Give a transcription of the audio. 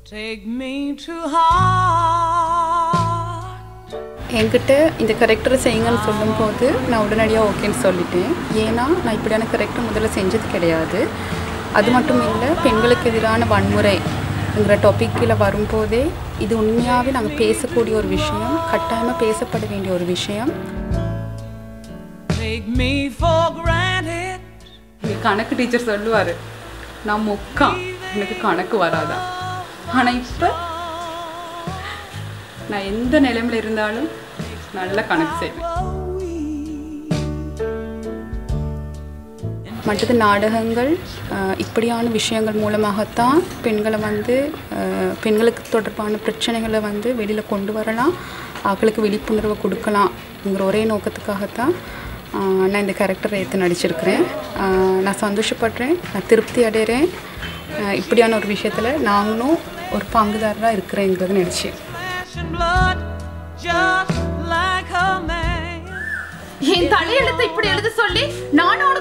Take me to heart. என்கிட்ட இந்த கரெக்டரை செய்யுங்கன்னு சொல்லும்போது நான் உடனடியாக ஓகேன்னு சொல்லிட்டேன் ஏன்னா நான் இப்படியான கரெக்டர் முதல்ல செஞ்சது கிடையாது அது மட்டும் இல்லை பெண்களுக்கு எதிரான வன்முறைங்கிற டாப்பிக்கில் வரும்போதே இது உண்மையாகவே நாங்கள் பேசக்கூடிய ஒரு விஷயம் கட்டாயமாக பேசப்பட வேண்டிய ஒரு விஷயம் Take me for granted. நீ கணக்கு டீச்சர் சொல்லுவார் நான் மொக்கா எனக்கு கணக்கு வராதா ஆனால் இப்போ நான் எந்த நிலைமையில் இருந்தாலும் நல்லா கணக்கு செய்வேன் மற்றது நாடகங்கள் அஹ், இப்படியான விஷயங்கள் மூலமாகத்தான் பெண்களை வந்து அஹ், பெண்களுக்கு தொடர்பான பிரச்சனைகளை வந்து வெளியில் கொண்டு வரலாம் அவங்களுக்கு விழிப்புணர்வை கொடுக்கலாம்ங்கிற ஒரே நோக்கத்துக்காகத்தான் அஹ், நான் இந்த கேரக்டரை எடுத்து நடிச்சிருக்கிறேன் அஹ், நான் சந்தோஷப்படுறேன் நான் திருப்தி அடைகிறேன் அஹ், இப்படியான ஒரு விஷயத்தில் நாங்களும் ஒரு பங்குதாரராக இருக்கிறேங்கிறது நினச்சி Flesh and blood, just like a man. என் தலையெழுத்து இப்படி எழுத சொல்லி நானும்